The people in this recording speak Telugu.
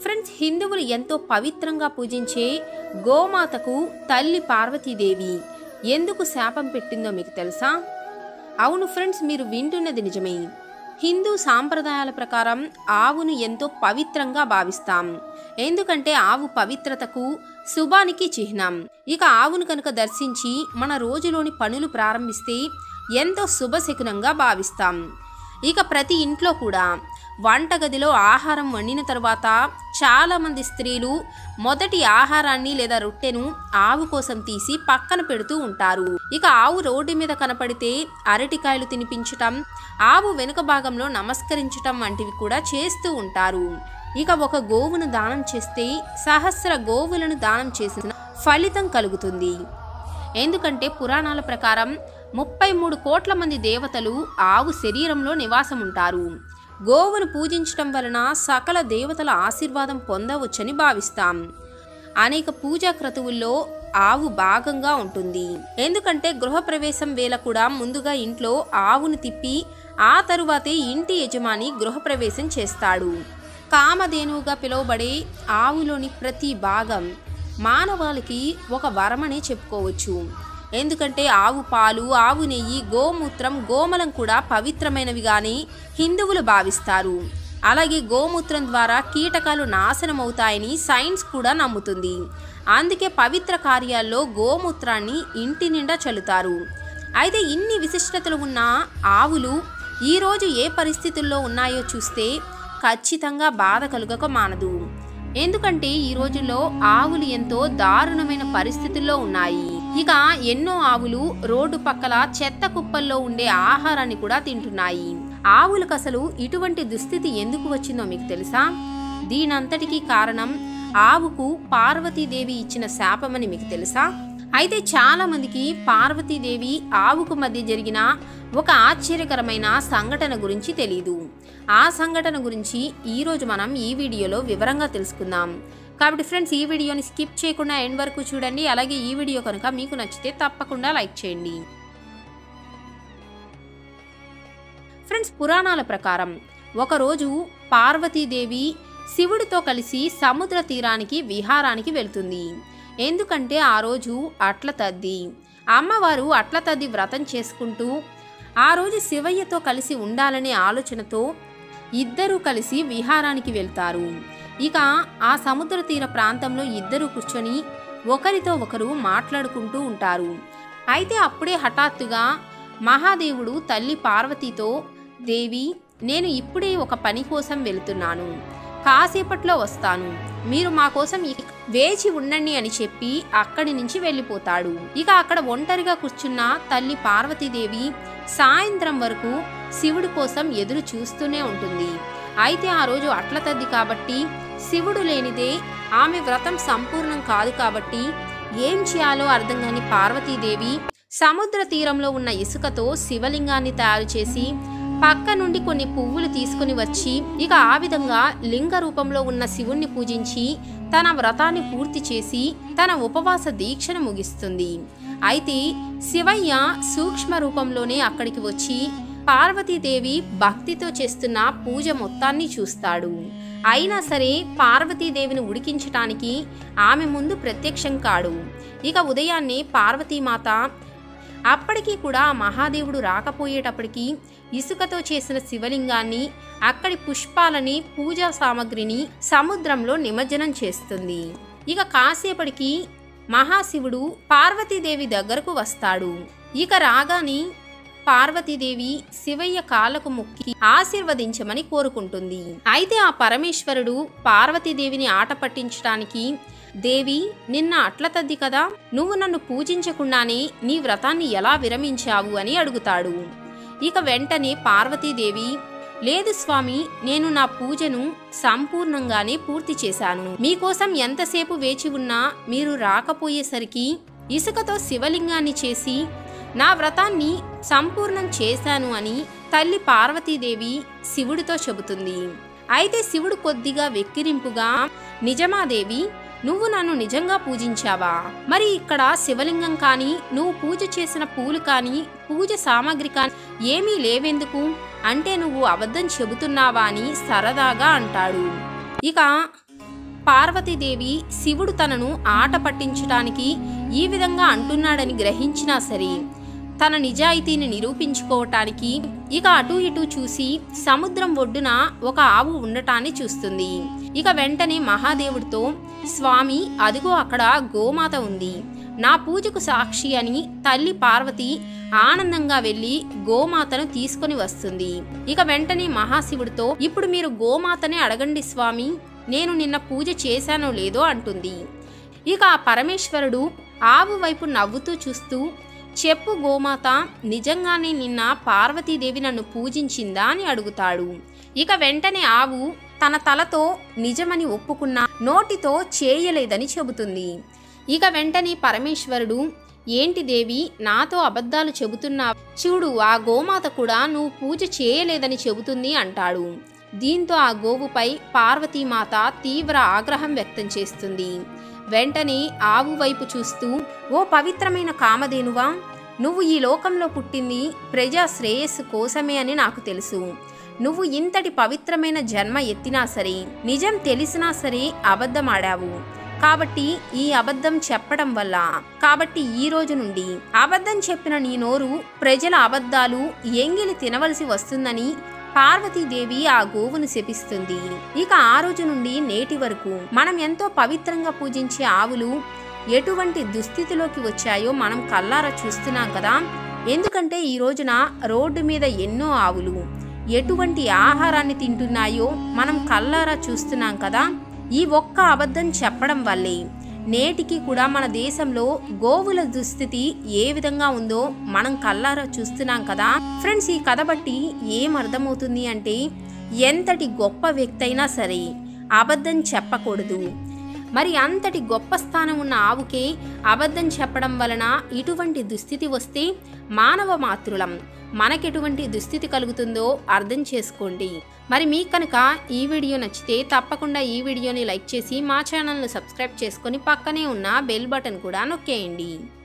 ఫ్రెండ్స్ హిందువులు ఎంతో పవిత్రంగా పూజించే గోమాతకు తల్లి పార్వతీదేవి ఎందుకు శాపం పెట్టిందో మీకు తెలుసా అవును ఫ్రెండ్స్ మీరు వింటున్నది నిజమే హిందూ సాంప్రదాయాల ప్రకారం ఆవును ఎంతో పవిత్రంగా భావిస్తాం ఎందుకంటే ఆవు పవిత్రతకు శుభానికి చిహ్నం ఇక ఆవును కనుక దర్శించి మన రోజులోని పనులు ప్రారంభిస్తే ఎంతో శుభశకునంగా భావిస్తాం ఇక ప్రతి ఇంట్లో కూడా వంటగదిలో ఆహారం వండిన తరువాత చాలామంది స్త్రీలు మొదటి ఆహారాన్ని లేదా రొట్టెను ఆవు కోసం తీసి పక్కన పెడుతూ ఉంటారు ఇక ఆవు రోడ్డు మీద కనపడితే అరటికాయలు తినిపించటం ఆవు వెనుక భాగంలో నమస్కరించటం వంటివి కూడా చేస్తూ ఉంటారు ఇక ఒక గోవును దానం చేస్తే సహస్ర గోవులను దానం చేసిన ఫలితం కలుగుతుంది ఎందుకంటే పురాణాల ప్రకారం ముప్పై మూడు కోట్ల మంది దేవతలు ఆవు శరీరంలో నివాసం ఉంటారు గోవును పూజించటం వలన సకల దేవతల ఆశీర్వాదం పొందవచ్చని భావిస్తాం అనేక పూజా క్రతువుల్లో ఆవు భాగంగా ఉంటుంది ఎందుకంటే గృహప్రవేశం వేళ కూడా ముందుగా ఇంట్లో ఆవును తిప్పి ఆ తరువాతే ఇంటి యజమాని గృహప్రవేశం చేస్తాడు కామధేనువుగా పిలువబడే ఆవులోని ప్రతి భాగం మానవాళికి ఒక వరమనే చెప్పుకోవచ్చు ఎందుకంటే ఆవు పాలు ఆవు నెయ్యి గోమూత్రం గోమలం కూడా పవిత్రమైనవిగానే హిందువులు భావిస్తారు అలాగే గోమూత్రం ద్వారా కీటకాలు నాశనమవుతాయని సైన్స్ కూడా నమ్ముతుంది అందుకే పవిత్ర కార్యాల్లో గోమూత్రాన్ని ఇంటి నిండా చల్లుతారు అయితే ఇన్ని విశిష్టతలు ఉన్న ఆవులు ఈరోజు ఏ పరిస్థితుల్లో ఉన్నాయో చూస్తే ఖచ్చితంగా బాధ కలుగక మానదు ఎందుకంటే ఈ రోజుల్లో ఆవులు ఎంతో దారుణమైన పరిస్థితుల్లో ఉన్నాయి ఇక ఎన్నో ఆవులు రోడ్డు పక్కల చెత్త కుప్పల్లో ఉండే ఆహారాన్ని కూడా తింటున్నాయి ఆవులకు అసలు ఇటువంటి దుస్థితి ఎందుకు వచ్చిందో మీకు తెలుసా దీనంతటికీ కారణం ఆవుకు పార్వతీదేవి ఇచ్చిన శాపమని మీకు తెలుసా అయితే చాలా మందికి పార్వతీదేవి ఆవుకు మధ్య జరిగిన ఒక ఆశ్చర్యకరమైన సంఘటన గురించి తెలియదు ఆ సంఘటన గురించి ఈరోజు మనం ఈ వీడియోలో వివరంగా తెలుసుకుందాం కాబట్టి ఫ్రెండ్స్ ఈ వీడియోని స్కిప్ చేయకుండా ఎండ్ వరకు చూడండి అలాగే ఈ వీడియో కనుక మీకు నచ్చితే తప్పకుండా లైక్ చేయండి ఫ్రెండ్స్ పురాణాల ప్రకారం ఒకరోజు పార్వతీదేవి శివుడితో కలిసి సముద్ర తీరానికి విహారానికి వెళ్తుంది ఎందుకంటే ఆ రోజు అట్ల తద్ది అమ్మవారు అట్ల తద్ది వ్రతం చేసుకుంటూ ఆ రోజు శివయ్యతో కలిసి ఉండాలనే ఆలోచనతో ఇద్దరూ కలిసి విహారానికి వెళ్తారు ఇక ఆ సముద్ర తీర ప్రాంతంలో ఇద్దరు కూర్చొని ఒకరితో ఒకరు మాట్లాడుకుంటూ ఉంటారు అయితే అప్పుడే హఠాత్తుగా మహాదేవుడు తల్లి పార్వతితో దేవి నేను ఇప్పుడే ఒక పని కోసం వెళుతున్నాను కాసేపట్లో వస్తాను మీరు మా కోసం ఇక్- వేచి ఉండండి అని చెప్పి అక్కడి నుంచి వెళ్ళిపోతాడు ఇక అక్కడ ఒంటరిగా కూర్చున్న తల్లి పార్వతీదేవి సాయంత్రం వరకు శివుడి కోసం ఎదురు చూస్తూనే ఉంటుంది అయితే ఆ రోజు అట్ల తద్ది కాబట్టి శివుడు లేనిదే ఆమె వ్రతం సంపూర్ణం కాదు కాబట్టి ఏం చేయాలో అర్థం కాని పార్వతీదేవి సముద్ర తీరంలో ఉన్న ఇసుకతో శివలింగాన్ని తయారు చేసి పక్క నుండి కొన్ని పువ్వులు తీసుకుని వచ్చి ఇక ఆ విధంగా లింగ రూపంలో ఉన్న శివుణ్ణి పూజించి తన వ్రతాన్ని పూర్తి చేసి తన ఉపవాస దీక్షను ముగిస్తుంది అయితే శివయ్య సూక్ష్మ రూపంలోనే అక్కడికి వచ్చి పార్వతీదేవి భక్తితో చేస్తున్న పూజ మొత్తాన్ని చూస్తాడు అయినా సరే పార్వతీదేవిని ఉడికించటానికి ఆమె ముందు ప్రత్యక్షం కాడు ఇక ఉదయాన్నే పార్వతీమాత అప్పటికీ కూడా ఆ మహాదేవుడు రాకపోయేటప్పటికి ఇసుకతో చేసిన శివలింగాన్ని అక్కడి పుష్పాలని పూజా సామగ్రిని సముద్రంలో నిమజ్జనం చేస్తుంది ఇక కాసేపటికి మహాశివుడు పార్వతీదేవి దగ్గరకు వస్తాడు ఇక రాగాని పార్వతీదేవి శివయ్య కాళ్ళకు మొక్కి ఆశీర్వదించమని కోరుకుంటుంది అయితే ఆ పరమేశ్వరుడు పార్వతీదేవిని ఆట పట్టించడానికి దేవి నిన్న అట్ల తద్ది కదా నువ్వు నన్ను పూజించకుండానే నీ వ్రతాన్ని ఎలా విరమించావు అని అడుగుతాడు ఇక వెంటనే పార్వతీదేవి లేదు స్వామి నేను నా పూజను సంపూర్ణంగానే పూర్తి చేశాను మీకోసం ఎంతసేపు వేచి ఉన్నా మీరు రాకపోయేసరికి ఇసుకతో శివలింగాన్ని చేసి నా వ్రతాన్ని సంపూర్ణం చేశాను అని తల్లి పార్వతీదేవి శివుడితో చెబుతుంది అయితే శివుడు కొద్దిగా వెక్కిరింపుగా నిజమాదేవి నువ్వు నన్ను నిజంగా పూజించావా మరి ఇక్కడ శివలింగం కానీ నువ్వు పూజ చేసిన పూలు కానీ పూజ సామాగ్రి కానీ ఏమీ లేవెందుకు అంటే నువ్వు అబద్ధం చెబుతున్నావా అని సరదాగా అంటాడు ఇక పార్వతీదేవి శివుడు తనను ఆట పట్టించడానికి ఈ విధంగా అంటున్నాడని గ్రహించినా సరే తన నిజాయితీని నిరూపించుకోవటానికి ఇక అటు ఇటు చూసి సముద్రం ఒడ్డున ఒక ఆవు ఉండటాన్ని చూస్తుంది ఇక వెంటనే మహాదేవుడితో స్వామి అదిగో అక్కడ గోమాత ఉంది నా పూజకు సాక్షి అని తల్లి పార్వతి ఆనందంగా వెళ్ళి గోమాతను తీసుకొని వస్తుంది ఇక వెంటనే మహాశివుడితో ఇప్పుడు మీరు గోమాతనే అడగండి స్వామి నేను నిన్న పూజ చేశానో లేదో అంటుంది ఇక ఆ పరమేశ్వరుడు ఆవు వైపు నవ్వుతూ చూస్తూ చెప్పు గోమాత నిజంగానే నిన్న పార్వతీదేవి నన్ను పూజించిందా అని అడుగుతాడు ఇక వెంటనే ఆవు తన తలతో నిజమని ఒప్పుకున్న నోటితో చేయలేదని చెబుతుంది ఇక వెంటనే పరమేశ్వరుడు ఏంటి దేవి నాతో అబద్ధాలు చెబుతున్నా చూడు ఆ గోమాత కూడా నువ్వు పూజ చేయలేదని చెబుతుంది అంటాడు దీంతో ఆ గోవుపై పార్వతీమాత తీవ్ర ఆగ్రహం వ్యక్తం చేస్తుంది వెంటనే ఆవు వైపు చూస్తూ ఓ పవిత్రమైన కామధేనువా నువ్వు ఈ లోకంలో పుట్టింది ప్రజా శ్రేయస్సు కోసమే అని నాకు తెలుసు నువ్వు ఇంతటి పవిత్రమైన జన్మ ఎత్తినా సరే నిజం తెలిసినా సరే అబద్ధమాడావు కాబట్టి ఈ అబద్ధం చెప్పడం వల్ల కాబట్టి ఈ రోజు నుండి అబద్ధం చెప్పిన నీ నోరు ప్రజల అబద్ధాలు ఎంగిలి తినవలసి వస్తుందని పార్వతీదేవి ఆ గోవును శపిస్తుంది ఇక ఆ రోజు నుండి నేటి వరకు మనం ఎంతో పవిత్రంగా పూజించే ఆవులు ఎటువంటి దుస్థితిలోకి వచ్చాయో మనం కల్లారా చూస్తున్నాం కదా ఎందుకంటే ఈ రోజున రోడ్డు మీద ఎన్నో ఆవులు ఎటువంటి ఆహారాన్ని తింటున్నాయో మనం కల్లారా చూస్తున్నాం కదా ఈ ఒక్క అబద్ధం చెప్పడం వల్లే నేటికి కూడా మన దేశంలో గోవుల దుస్థితి ఏ విధంగా ఉందో మనం కల్లారా చూస్తున్నాం కదా ఫ్రెండ్స్ ఈ కథ బట్టి ఏం అర్థమవుతుంది అంటే ఎంతటి గొప్ప వ్యక్తి అయినా సరే అబద్ధం చెప్పకూడదు మరి అంతటి గొప్ప స్థానం ఉన్న ఆవుకే అబద్ధం చెప్పడం వలన ఇటువంటి దుస్థితి వస్తే మానవ మాతృలం మనకెటువంటి దుస్థితి కలుగుతుందో అర్థం చేసుకోండి మరి మీకు కనుక ఈ వీడియో నచ్చితే తప్పకుండా ఈ వీడియోని లైక్ చేసి మా ఛానల్ను సబ్స్క్రైబ్ చేసుకొని పక్కనే ఉన్న బెల్ బటన్ కూడా నొక్కేయండి